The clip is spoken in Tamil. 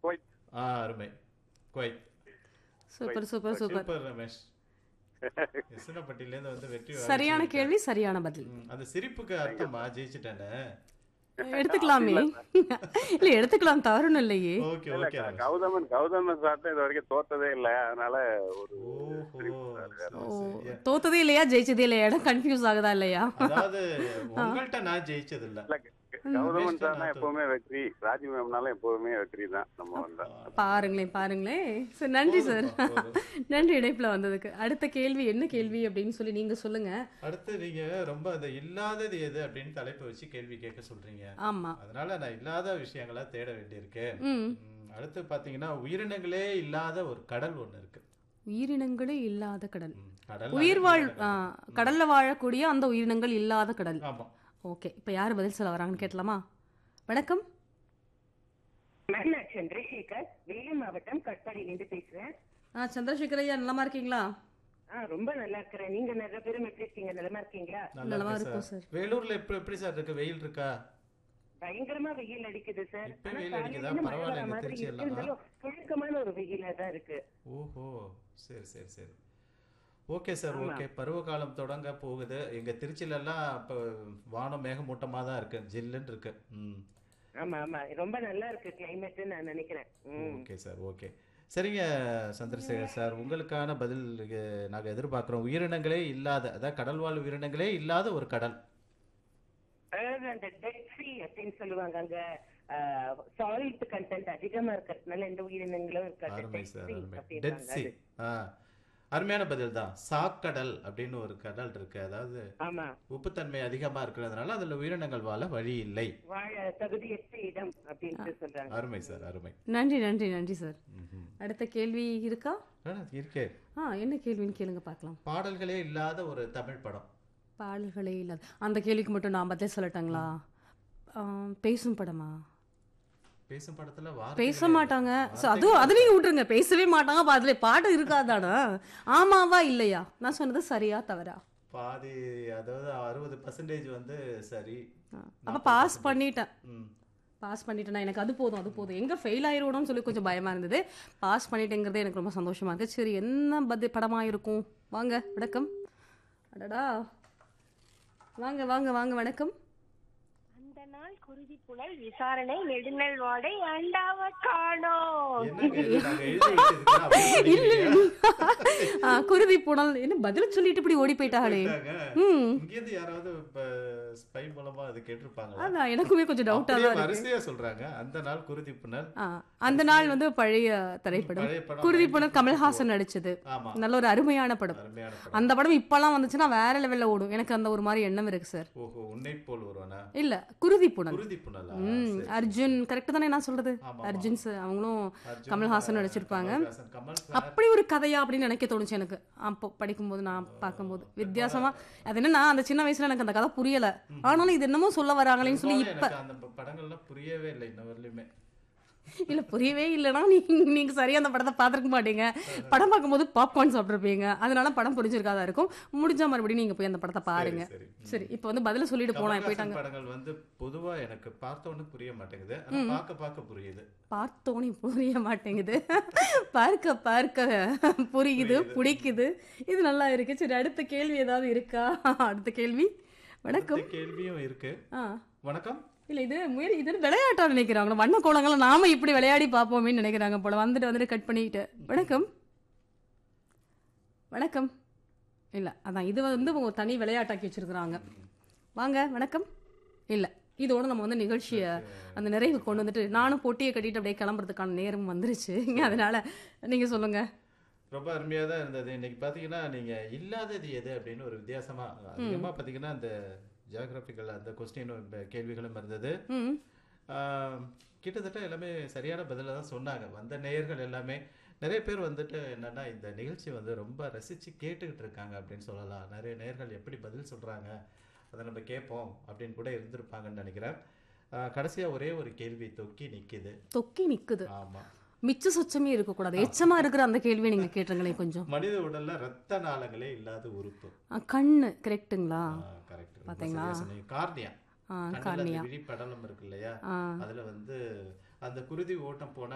குவைத் ஆ அருமை Kuwait super super super super Ramesh எசனப்பட்டியிலேருந்து வந்து வெற்றி வாகை சரியான சூடிட்டார். கேள்வி சரியான பதில் ம், அந்த சிரிப்புக்கு அர்த்தமா ஜெயிச்சிட்டேன்னு எடுத்துக்கலாமே இல்ல எடுத்துக்கலாம் தவறுன்னு இல்லையே ஓகே இல்ல, ஓகே ரமேஷ் கௌதமன் கௌதமன் சார்ட்ட இது வரைக்கும் தோத்ததே இல்ல அதனால ஒரு ஓஹோ ஓ சரி, சரி. தோத்ததே இல்லையா ஜெயிச்சதே இல்லையா இடம் கன்ஃபியூஸ் ஆகுதா இல்லையா அதாவது உங்கள்ட்ட நான் ஜெயிச்சது இல்ல இல்ல, கௌதமன் Waste சார்னா not எப்பவுமே வெற்றி ராஜி மேம்னாலும் எப்பவுமே வெற்றி தான் நம்ம வந்தா பாருங்களேன் பாருங்களேன் சார் நன்றி சார் நன்றி இணைப்புல வந்ததுக்கு அடுத்த கேள்வி என்ன கேள்வி அப்படின்னு சொல்லி நீங்க சொல்லுங்க அடுத்து நீங்க ரொம்ப அந்த இல்லாதது எது அப்படின்னு தலைப்பை வச்சு கேள்வி கேட்க சொல்றீங்க ஆமா அதனால நான் இல்லாத விஷயங்களை தேட வேண்டியிருக்கு ம் ம், அடுத்து பாத்தீங்கன்னா உயிரினங்களே இல்லாத ஒரு கடல் ஒண்ணு இருக்கு உயிரினங்களே இல்லாத கடல் ம், கடல் உயிர் வாழ் ஆ, கடல்ல வாழக்கூடிய அந்த உயிரினங்கள் இல்லாத கடல் ஆமா ஓகே இப்போ யார் பதில் சொல்ல வராங்கன்னு கேட்கலாமா வணக்கம் மேம் நான் சந்திரசேகர் வேலூர் மாவட்டம் கட்பாடியிலிருந்து பேசுறேன் ஆ சந்திரசேகர் ஐயா நலமா இருக்கீங்களா ஆ ரொம்ப நல்லா இருக்கிறேன் நீங்க நிறைய பேரும் எப்படி இருக்கீங்க நலமா இருக்கீங்களா நல்லா நலமா இருக்கு இருக்கும் சார் சார். வேலூர்ல எப்படி எப்படி சார் இருக்கு வெயில் இருக்கா பயங்கரமா வெயில் அடிக்குது சார் இப்ப ஆனா வெயில் அடிக்குதா? காலையில மழை பரவாயில்ல, வர இந்த மாதிரி திருச்சி இருக்கு. எல்லாம். இருந்தாலும் புழுக்கமான ஒரு வெயிலா தான் இருக்கு ஓஹோ சரி சரி சரி ஓகே சார் ஓகே பருவகாலம் தொடங்க போகுது எங்க திருச்சியில எல்லாம் இப்போ வானம் மேகமூட்டமா தான் இருக்கு ஜில்லுன்னு இருக்கு ம் ஆமா ஆமா ரொம்ப நல்லா இருக்கு கிளைமேட் நான் நினைக்கிறேன் ம். ஓகே சார் ஓகே சரிங்க சந்திரசேகர் சார் உங்களுக்கான பதில் இங்க நாங்க எதிர்பார்க்குறோம் உயிரினங்களே இல்லாத அதாவது கடல்வாழ் உயிரினங்களே இல்லாத ஒரு கடல் அதாவது அந்த டெட் ஃப்ரீ அப்படின்னு சொல்லுவாங்க அங்க சால்ட் கண்டென்ட் அதிகமா இருக்கிறதுனால எந்த உயிரினங்களும் இருக்காது அருமை Dead சார் sea அருமை அப்படின்றாங்க டெட் சி அது. ஆ அருமையான பதில் தான் சாக்கடல் அப்படின்னு ஒரு கடல் இருக்கு அதாவது ஆமா உப்புத்தன்மை அதிகமா இருக்கிறதுனால அதுல உயிரினங்கள் வாழ வழி இல்லை வாழ தகுதியற்ற இடம் அப்படின்ட்டு சொல்றாங்க அருமை சார் அருமை நன்றி நன்றி நன்றி சார் ம்ஹும். அடுத்த கேள்வி இருக்கா ஆ, இருக்கே ஆ என்ன கேள்வின்னு கேளுங்க பார்க்கலாம் பாடல்களே இல்லாத ஒரு தமிழ் படம் பாடல்களே இல்லாத அந்த கேள்விக்கு மட்டும் நான் பதில் சொல்லட்டாங்களா ஆ, பேசும் படமா பேசும் படத்துல பேச வார்த்தைகளே மாட்டாங்க இல்லை. So, அதுவும் அதுலயும் விட்டுருங்க பேசவே மாட்டாங்க அப்ப அதுல பாட்டு இருக்காதானா ஆமாவா இல்லையா நான் சொன்னது சரியா தவறா பாதி அதாவது அறுபது பர்சன்டேஜ் வந்து சரி அப்ப பாஸ் பண்ணிட்டேன் ம் பாஸ் பண்ணிட்டேனா எனக்கு அது போதும் அது போதும் எங்க ஃபெயில் ஆயிருவோம்னு சொல்லி கொஞ்சம் பயமா இருந்தது பாஸ் பண்ணிட்டேங்கிறதே எனக்கு ரொம்ப சந்தோஷமா இருக்கு சரி என்ன பதி படமா இருக்கும் வாங்க வணக்கம் அடடா வாங்க வாங்க வாங்க வணக்கம் அந்த நாள் குருதி புனல் விசாரணை நெடுநல் வாடை அண்டாவ காணோம் என்னங்க இது நாங்க எழுதி வச்சிருக்கோம் அப்படியே இல்ல படிக்கிறீங்க? ஆ, குருதி புனல் என்ன பதில் சொல்லிட்டு இப்படி ஓடி போயிட்டாங்களே போயிட்டாங்க. ம் இங்கேருந்து யாராவது இப்ப ஸ்பை மூலமா அது கேட்டிருப்பாங்களா அதான் எனக்குமே கொஞ்சம் டவுட்டா அப்படியே தான் இருக்கு வரிசையா சொல்றாங்க அந்த நாள் குருதி புனல் ஆ, அந்த நாள் வந்து பழைய திரைப்படம் பழைய படம் குருதி புனல் 1954. கமல்ஹாசன் நடிச்சது ஆமா நல்ல ஒரு அருமையான படம் அருமையான படம் அந்த படம் இப்பெல்லாம் வந்துச்சுன்னா வேற லெவல்ல ஓடும் எனக்கு அந்த ஒரு மாதிரி எண்ணம் இருக்கு சார் ஓஹோ உன்னை போல் ஒருவனா இல்ல குருதி புனல் குருதி புனலா ம் சரி. அர்ஜுன் கரெக்ட் தானே நான் சொல்றது ஆமா, அர்ஜுன் sir, அவங்களும் அர்ஜுன், கமல்ஹாசன் நடிச்சிருப்பாங்க கமல்ஹாசன், கமல் சார். அப்படி ஒரு கதையா அப்படின்னு நினைக்க தோணுச்சு எனக்கு அப்போ படிக்கும்போது நான் பார்க்கும்போது வித்தியாசமா அது என்னன்னா அந்த சின்ன வயசுல எனக்கு அந்த கதை புரியல ஆனாலும் இது என்னமோ சொல்ல வராங்களேன்னு சொல்லி பெரும்பாலும் இப்ப எனக்கு அந்த ப- படங்கள்லாம் புரியவே இல்லை இன்ன வரலையுமே இல்ல புரியவே இல்லைன்னா நீங்க நீங்க சரியா அந்த படத்தை பார்த்துருக்க மாட்டீங்க படம் பார்க்கும்போது பாப்கார்ன் சாப்பிட்ருப்பீங்க அதனால படம் புரிஞ்சிருக்காதா இருக்கும் முடிஞ்சா மறுபடியும் நீங்க போய் அந்த படத்தை பாருங்க சரி, சரி. சரி இப்போ வந்து பதில சொல்லிட்டு போனா கமல்ஹாசன் போயிட்டாங்க படங்கள் வந்து பொதுவா எனக்கு பார்த்த உடனே புரிய மாட்டேங்குது ஆனா பார்க்க பார்க்க புரியுது பார்த்தோன்னே புரிய மாட்டேங்குது பார்க்க பார்க்க புரியுது பிடிக்குது இது நல்லா இருக்கு சரி அடுத்த கேள்வி ஏதாவது இருக்கா அடுத்த கேள்வி வணக்கம் அடுத்த கேள்வியும் இருக்கு ஆ வணக்கம் இல்ல இது முயல் இது விளையாட்டா நினைக்கிறாங்க வண்ண கோலங்களை நாம இப்படி விளையாடி பார்ப்போமேன்னு நினைக்கிறாங்க போல வந்துட்டு வந்துட்டு கட் பண்ணிட்டு வணக்கம் வணக்கம் இல்ல அதான் இது வந்து உங்க தனி விளையாட்டாக்கி வச்சிருக்கிறாங்க வாங்க வணக்கம் இல்ல இதோட நம்ம வந்து நிகழ்ச்சியை அந்த நிறைவு கொண்டு வந்துட்டு நானும் பொட்டியை கட்டிட்டு அப்படியே கிளம்புறதுக்கான நேரம் வந்துருச்சு அதனால நீங்க சொல்லுங்க ரொம்ப அருமையா தான் இருந்தது இன்னைக்கு பாத்தீங்கன்னா நீங்க இல்லாதது எது அப்படின்னு ஒரு வித்தியாசமா அதிகமா பாத்தீங்கன்னா அந்த ஜியாகிரபிக்கல் அந்த கொஸ்டினும் கேள்விகளும் இருந்தது ம் ஆஹ், கிட்டத்தட்ட எல்லாமே சரியான பதில தான் சொன்னாங்க வந்த நேயர்கள் எல்லாமே நிறைய பேர் வந்துட்டு என்னன்னா இந்த நிகழ்ச்சி வந்து ரொம்ப ரசிச்சு கேட்டுக்கிட்டு இருக்காங்க அப்படின்னு சொல்லலாம் நிறைய நேயர்கள் எப்படி பதில் சொல்றாங்க அதை நம்ம கேட்போம் அப்படின்னு கூட இருந்திருப்பாங்கன்னு நினைக்கிறேன் ஆஹ், கடைசியா ஒரே ஒரு கேள்வி தொக்கி நிக்குது தொக்கி நிக்குது ஆமா மிச்ச சொச்சமே இருக்கக்கூடாது எச்சமா இருக்கிற அந்த கேள்வியை நீங்க கேட்டுருங்களேன் கொஞ்சம் மனித உடல்ல ரத்த நாளங்களே இல்லாத உறுப்பு ஆ, கண்ணு கரெக்டுங்களா கரெக்ட் பாத்தீங்களா? கார்னியா ஆ, கண்ணுல அந்த கார்னியா. விழி படலம் இருக்கு இல்லையா ஆ அதுல வந்து அந்த குருதி ஓட்டம் போனா